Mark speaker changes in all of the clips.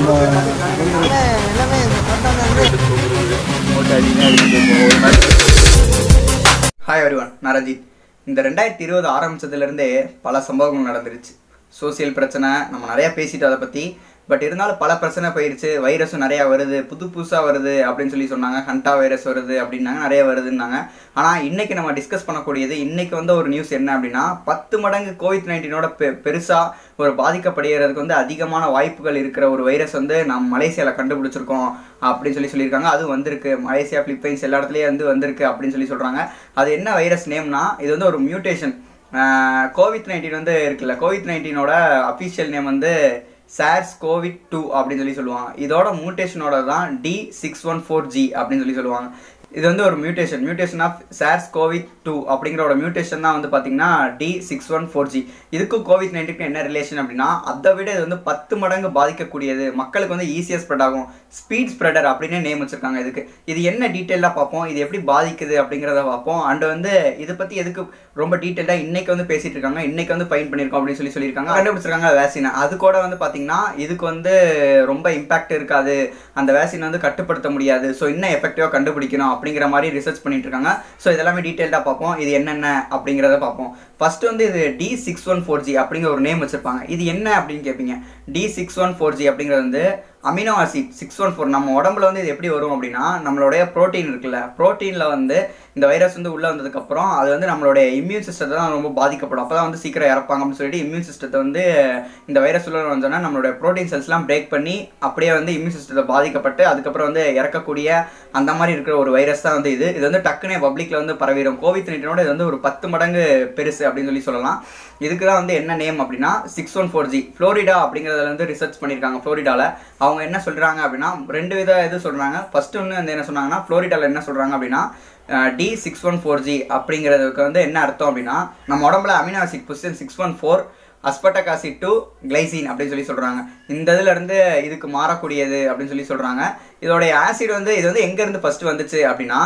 Speaker 1: hi everyone நான் ரஞ்சித் இந்த ரெண்டாயிரத்தி இருபது ஆரம்பிச்சதுலேருந்தே பல சம்பவங்கள் நடந்துருச்சு சோசியல் பிரச்சனை நம்ம நிறையா பேசிட்டு அதை பற்றி பட் இருந்தாலும் பல பிரச்சனை போயிடுச்சு வைரஸும் நிறையா வருது புது புதுசாக வருது அப்படின்னு சொல்லி சொன்னாங்க ஹண்டா வைரஸ் வருது அப்படின்னாங்க நிறைய வருதுன்னாங்க ஆனால் இன்னைக்கு நம்ம டிஸ்கஸ் பண்ணக்கூடியது இன்னைக்கு வந்து ஒரு நியூஸ் என்ன அப்படின்னா பத்து மடங்கு கோவிட் நைன்டீனோட பெ பெருசாக ஒரு பாதிக்கப்படுகிறதுக்கு வந்து அதிகமான வாய்ப்புகள் இருக்கிற ஒரு வைரஸ் வந்து நம்ம மலேசியாவில் கண்டுபிடிச்சிருக்கோம் அப்படின்னு சொல்லி சொல்லியிருக்காங்க அது வந்திருக்கு மலேசியா பிலிப்பைன்ஸ் எல்லா இடத்துலையும் வந்து வந்திருக்கு அப்படின்னு சொல்லி சொல்கிறாங்க அது என்ன வைரஸ் நேம்னா இது வந்து ஒரு மியூட்டேஷன் கோவிட் நைன்டீன் வந்து இருக்குல்ல கோவிட் நைன்டீனோட அஃபிஷியல் நேம் வந்து சார்ஸ் கோவிட் டூ அப்படின்னு சொல்லி சொல்லுவாங்க இதோட மியூட்டேஷனோட தான் T six one four G அப்படின்னு சொல்லி சொல்லுவாங்க இது வந்து ஒரு mutation mutation of SARS COVID two அப்படிங்கிறோட மியூட்டேஷன் தான் வந்து பார்த்தீங்கன்னா T six one four G இதுக்கும் கோவிட் நைன்டீனுக்கு என்ன ரிலேஷன் அப்படின்னா அதை விட இது வந்து பத்து மடங்கு பாதிக்கக்கூடியது மக்களுக்கு வந்து ஈஸியாக ஸ்ப்ரெட் ஆகும் ஸ்பீட் ஸ்ப்ரெடர் அப்படின்னு நேம் வச்சிருக்காங்க இதுக்கு இது என்ன டீட்டெயிலாக பார்ப்போம் இது எப்படி பாதிக்குது அப்படிங்கிறத பார்ப்போம் அண்ட் வந்து இதை பற்றி எதுக்கு ரொம்ப டீட்டெயிலாக இன்னைக்கு வந்து பேசிட்டு இருக்காங்க இன்னைக்கு வந்து ஃபைன் பண்ணியிருக்கோம் அப்படின்னு சொல்லி சொல்லியிருக்காங்க கண்டுபிடிச்சிருக்காங்க வேக்சினை அது கூட வந்து பார்த்தீங்கன்னா இதுக்கு வந்து ரொம்ப இம்பாக்ட் இருக்காது அந்த வேக்சின் வந்து கட்டுப்படுத்த முடியாது ஸோ இன்னும் எஃபெக்டிவாக கண்டுபிடிக்கணும் அப்படிங்கிற மாதிரி ரிசர்ச் பண்ணிட்டு இருக்காங்க ஸோ இதெல்லாமே டீட்டெயில்டாக பார்ப்போம் இது என்னென்ன அப்படிங்கிறத பார்ப்போம் ஃபர்ஸ்ட் வந்து இது T six one four G அப்படிங்கிற ஒரு நேம் வச்சிருப்பாங்க இது என்ன அப்படின்னு கேட்பீங்க T six one four G அப்படிங்கிறது வந்து amino acid six one four நம்ம உடம்புல வந்து இது எப்படி வரும் அப்படின்னா நம்மளுடைய ப்ரோட்டீன் இருக்குல்ல ப்ரோட்டீனில் வந்து இந்த வைரஸ் வந்து உள்ளே வந்ததுக்கப்புறம் அது வந்து நம்மளுடைய இம்யூன் சிஸ்டத்தை தான் ரொம்ப பாதிக்கப்படும் அப்போ தான் வந்து சீக்கிரம் இறப்பாங்க அப்படின்னு சொல்லிட்டு இம்யூன் சிஸ்டத்தை வந்து இந்த வைரஸ் உள்ள வந்தோன்னா நம்மளுடைய ப்ரோட்டீன் செல்ஸ்லாம் பிரேக் பண்ணி அப்படியே வந்து இம்யூன் சிஸ்டத்தை பாதிக்கப்பட்டு அதுக்கப்புறம் வந்து இறக்கக்கூடிய அந்த மாதிரி இருக்கிற ஒரு வைரஸ் தான் வந்து இது இது வந்து டக்குனே பப்ளிக்ல வந்து பரவிடும் கோவிட் நைன்டீனோட இது வந்து ஒரு பத்து மடங்கு பெருசு அப்படின்னு சொல்லி சொல்லலாம் இதுக்கு தான் வந்து என்ன நேம் அப்படின்னா six one four G Florida அப்படிங்கிறதுல வந்து ரிசர்ச் பண்ணியிருக்காங்க ஃப்ளோரிடாவில் அவங்க என்ன சொல்கிறாங்க அப்படின்னா ரெண்டு வித இது சொல்கிறாங்க ஃபர்ஸ்ட் ஒன்று வந்து என்ன சொன்னாங்கன்னா ஃப்ளோரிடாவில் என்ன சொல்கிறாங்க அப்படின்னா D six one four G அப்படிங்கிறதுக்கு வந்து என்ன அர்த்தம் அப்படின்னா நம்ம உடம்புல amino acid position six one four aspartic acid to glycine அப்படின்னு சொல்லி சொல்கிறாங்க இந்த இதுல இருந்து இதுக்கு மாறக்கூடியது அப்படின்னு சொல்லி சொல்கிறாங்க இதோடைய ஆசிட் வந்து இது வந்து எங்கேருந்து ஃபர்ஸ்ட் வந்துச்சு அப்படின்னா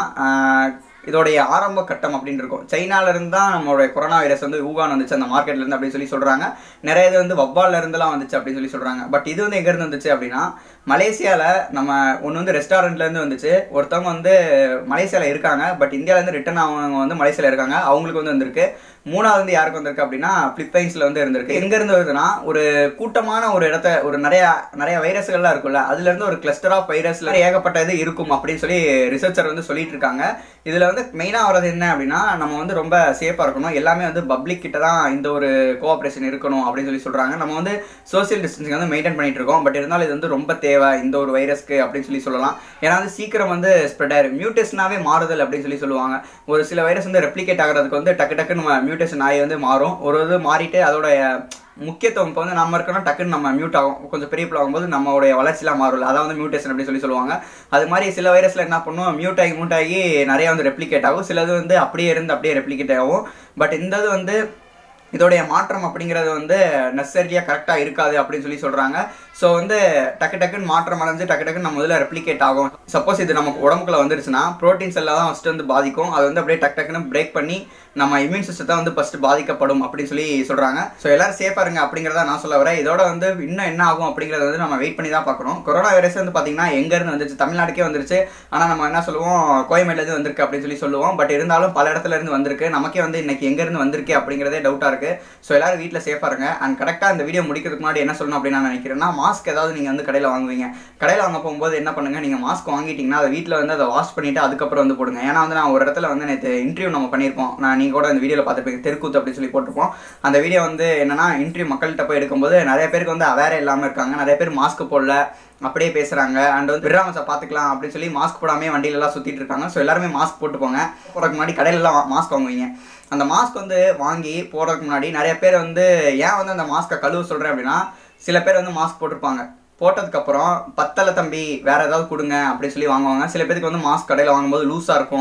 Speaker 1: இதோடைய ஆரம்ப கட்டம் அப்படின்னு இருக்கும் சைனால இருந்து தான் நம்மளுடைய கொரோனா வைரஸ் வந்து ஊகான் வந்துச்சு அந்த மார்க்கெட்ல இருந்து அப்படின்னு சொல்லி சொல்றாங்க நிறைய இது வந்து வவ்வால்ல இருந்துலாம் வந்துச்சு அப்படின்னு சொல்லி சொல்றாங்க பட் இது வந்து எங்க இருந்து வந்துச்சு அப்படின்னா மலேசியால நம்ம ஒன்று வந்து ரெஸ்டாரண்ட்ல இருந்து வந்துச்சு ஒருத்தவங்க வந்து மலேசியால இருக்காங்க பட் இந்தியால இருந்து ரிட்டர்ன் அவங்க வந்து மலேசியால இருக்காங்க அவங்களுக்கு வந்து வந்திருக்கு மூணாவது வந்து யாருக்கு வந்திருக்கு அப்படின்னா பிலிப்பைன்ஸ்ல வந்து இருந்திருக்கு எங்க இருந்து வருதுன்னா ஒரு கூட்டமான ஒரு இடத்த ஒரு நிறைய நிறைய வைரஸ்கள்லாம் இருக்கும்ல அதுல இருந்து ஒரு கிளஸ்டர் ஆஃப் வைரஸ்ல ஏகப்பட்ட இது இருக்கும் அப்படின்னு சொல்லி ரிசர்ச்சர் வந்து சொல்லிட்டு இருக்காங்க இதுல வந்து மெயினா வர்றது என்ன அப்படின்னா நம்ம வந்து ரொம்ப சேஃபா இருக்கணும் எல்லாமே வந்து பப்ளிக் கிட்ட தான் இந்த ஒரு கோஆபரேஷன் இருக்கணும் அப்படின்னு சொல்லி சொல்றாங்க நம்ம வந்து சோசியல் டிஸ்டன்சிங் வந்து மெயின்டைன் பண்ணிட்டு இருக்கோம் பட் இருந்தாலும் இது வந்து ரொம்ப தேவை இந்த ஒரு வைரஸ்க்கு அப்படின்னு சொல்லி சொல்லலாம் ஏன்னா வந்து சீக்கிரம் வந்து ஸ்ப்ரெட் ஆயிரும் மியூட்டேஷனாவே மாறுதல் அப்படின்னு சொல்லி சொல்லுவாங்க ஒரு சில வைரஸ் வந்து ரெப்ளிகேட் ஆகிறதுக்கு வந்து டக்கு டக்குன்னு நம்ம மியூட்டேஷன் ஆகி வந்து மாறும் ஒரு இது மாறிட்டு அதோட முக்கியத்துவம் இப்போ வந்து நம்ம இருக்கணும் டக்குன்னு நம்ம மியூட் ஆகும் கொஞ்சம் பெரிய பிள்ளை ஆகும்போது நம்மளுடைய வளர்ச்சிலாம் மாறும் அதான் வந்து மியூட்டேஷன் அப்படின்னு சொல்லி சொல்லுவாங்க அது மாதிரி சில வைரஸ்ல என்ன பண்ணும் மியூட் ஆகி மியூட் ஆகி நிறைய வந்து ரெப்ளிகேட் ஆகும் சிலது வந்து அப்படியே இருந்து அப்படியே ரெப்ளிகேட் ஆகும் பட் இந்த இது வந்து இதோடைய மாற்றம் அப்படிங்கிறது வந்து நெசரியாக கரெக்டாக இருக்காது அப்படின்னு சொல்லி சொல்கிறாங்க ஸோ வந்து டக்கு டக்குன்னு மாற்றம் அடைஞ்சு டக்கு டக்குன்னு நம்ம முதல்ல ரெப்ளிகேட் ஆகும் சப்போஸ் இது நமக்கு உடம்புக்குள்ள வந்துருச்சுன்னா ப்ரோட்டீன்ஸ் எல்லாம் தான் ஃபஸ்ட்டு வந்து பாதிக்கும் அது வந்து அப்படியே டக்கு டக்குன்னு பிரேக் பண்ணி நம்ம இம்யூன் சிஸ்டத்தை வந்து ஃபர்ஸ்ட் பாதிக்கப்படும் அப்படின்னு சொல்லி சொல்கிறாங்க ஸோ எல்லாரும் சேஃபாக இருங்க அப்படிங்கிறத நான் சொல்ல வரேன் இதோட வந்து இன்னும் என்ன ஆகும் அப்படிங்கிறத வந்து நம்ம வெயிட் பண்ணி தான் பார்க்கணும் கொரோனா வைரஸ் வந்து பார்த்தீங்கன்னா எங்கேருந்து வந்துருச்சு தமிழ்நாட்டுக்கே வந்துருச்சு ஆனால் நம்ம என்ன சொல்லுவோம் கோயம்பேடுலேருந்து வந்திருக்கு அப்படின்னு சொல்லி சொல்லுவோம் பட் இருந்தாலும் பல இடத்துல இருந்து வந்திருக்கு நமக்கே வந்து இன்னைக்கு எங்கேருந்து வந்திருக்கு அப்படிங்கிறதே டவுட்டாக இருக்கு ஸோ எல்லாரும் வீட்டில் சேஃபாக இருங்க அண்ட் கரெக்டாக இந்த வீடியோ முடிக்கிறதுக்கு முன்னாடி என்ன சொல்லணும் அப்படின்னு நான் நினைக்கிறேன்னா மாஸ்க் ஏதாவது நீங்கள் வந்து கடையில் வாங்குவீங்க கடையில் வாங்க போகும்போது என்ன பண்ணுங்க நீங்கள் மாஸ்க் வாங்கிட்டீங்கன்னா அதை வீட்டில் வந்து அதை வாஷ் பண்ணிட்டு அதுக்கப்புறம் வந்து போடுங்க ஏன்னா வந்து நான் ஒரு இடத்துல வந்து நேற்று இன்டர்வியூ நம்ம பண்ணியிருப்போம் நான் நீங்கள் கூட இந்த வீடியோவில் பார்த்துருப்பீங்க தெருக்கூத்து அப்படின்னு சொல்லி போட்டிருப்போம் அந்த வீடியோ வந்து என்னன்னா இன்டர்வியூ மக்கள்கிட்ட போய் எடுக்கும்போது நிறைய பேருக்கு வந்து அவேர் இல்லாமல் இருக்காங்க நிறைய பேர் மாஸ்க் போடல அப்படியே பேசுறாங்க அண்ட் வந்து விராமசா பார்த்துக்கலாம் அப்படின்னு சொல்லி மாஸ்க் போடாமே வண்டியில எல்லாம் சுத்திட்டு இருக்காங்க ஸோ எல்லாருமே மாஸ்க் போட்டு போங்க போறதுக்கு முன்னாடி கடையில எல்லாம் மாஸ்க் வாங்குவீங்க அந்த மாஸ்க் வந்து வாங்கி போறதுக்கு முன்னாடி நிறைய பேர் வந்து ஏன் வந்து அந்த மாஸ்க்கை கழுவ சொல்றேன் அப்படின்னா சில பேர் வந்து மாஸ்க் போட்டிருப்பாங்க போட்டதுக்கப்புறம் பத்தலை தம்பி வேற ஏதாவது கொடுங்க அப்படின்னு சொல்லி வாங்குவாங்க சில பேருக்கு வந்து மாஸ்க் கடையில் வாங்கும்போது லூஸாக இருக்கும்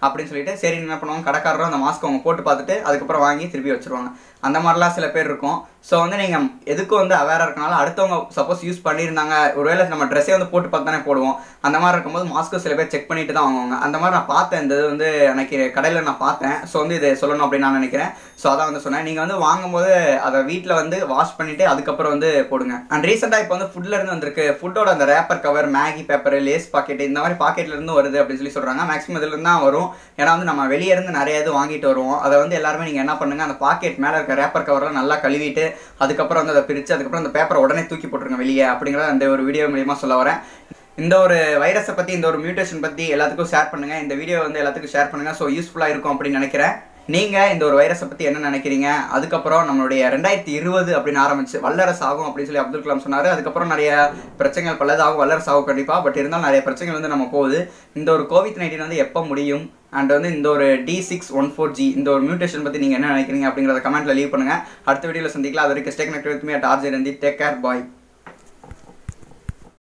Speaker 1: அப்படின்னு சொல்லிட்டு சரி என்ன பண்ணுவாங்க கடைக்காரரும் அந்த மாஸ்க் அவங்க போட்டு பார்த்துட்டு அதுக்கப்புறம் வாங்கி திருப்பி வச்சிருவாங்க அந்த மாதிரிலாம் சில பேர் இருக்கும் ஸோ வந்து நீங்கள் எதுக்கும் வந்து அவேராக இருக்கனால அடுத்தவங்க சப்போஸ் யூஸ் பண்ணியிருந்தாங்க ஒருவேளை நம்ம ட்ரெஸ்ஸே வந்து போட்டு பார்த்து தானே போடுவோம் அந்த மாதிரி இருக்கும்போது மாஸ்க்கு சில பேர் செக் பண்ணிட்டு தான் வாங்குவாங்க அந்த மாதிரி நான் பார்த்தேன் இந்த இது வந்து எனக்கு கடையில் நான் பார்த்தேன் ஸோ வந்து இதை சொல்லணும் அப்படின்னு நான் நினைக்கிறேன் ஸோ அதான் வந்து சொன்னேன் நீங்கள் வந்து வாங்கும்போது அதை வீட்டில் வந்து வாஷ் பண்ணிட்டு அதுக்கப்புறம் வந்து போடுங்க அண்ட் ரீசெண்டாக இப்போ வந்து ஃபுட்ல இருந்து வந்திருக்கு ஃபுட்டோட அந்த wrapper cover Maggi paper Lay's packet இந்த மாதிரி பாக்கெட்ல இருந்து வருது அப்படின்னு சொல்லி சொல்றாங்க மேக்ஸிமம் இதுல இருந்து தான் வரும் ஏன்னா வந்து நம்ம வெளியே இருந்து நிறைய இது வாங்கிட்டு வருவோம் அதை வந்து எல்லாருமே நீங்க என்ன பண்ணுங்க அந்த பாக்கெட் மேல இருக்க ரேப்பர் கவர்லாம் நல்லா கழுவிட்டு அதுக்கப்புறம் வந்து அதை பிரிச்சு அதுக்கப்புறம் அந்த பேப்பரை உடனே தூக்கி போட்டுருங்க வெளியே அப்படிங்கிறத அந்த ஒரு வீடியோ மூலியமா சொல்ல வரேன் இந்த ஒரு வைரஸை பத்தி இந்த ஒரு மியூட்டேஷன் பத்தி எல்லாத்துக்கும் ஷேர் பண்ணுங்க இந்த வீடியோ வந்து எல்லாத்துக்கும் ஷேர் பண்ணுங்க ஸோ யூஸ்ஃபுல்லா இருக்கும் அப்படின்னு நினைக்கிறேன் நீங்க இந்த ஒரு வைரஸை பத்தி என்ன நினைக்கிறீங்க அதுக்கப்புறம் நம்மளுடைய ரெண்டாயிரத்தி இருபது அப்படின்னு ஆரம்பிச்சு வல்லரசு ஆகும் அப்படின்னு சொல்லி அப்துல் கலாம் சொன்னாரு அதுக்கப்புறம் நிறைய பிரச்சனைகள் பலதாகும் வல்லரசு ஆகும் கண்டிப்பா பட் இருந்தாலும் நிறைய பிரச்சனைகள் வந்து நம்ம போகுது இந்த ஒரு கோவிட் நைன்டீன் வந்து எப்போ முடியும் அண்ட் வந்து இந்த ஒரு D six one four G இந்த ஒரு மியூட்டேஷன் பத்தி நீங்க என்ன நினைக்கிறீங்க அப்படிங்கறத கமெண்ட்ல லீவ் பண்ணுங்க அடுத்த வீடியோல சந்திக்கலாம் அது வரைக்கும் stay connect with me at RJ Ranthi take care bye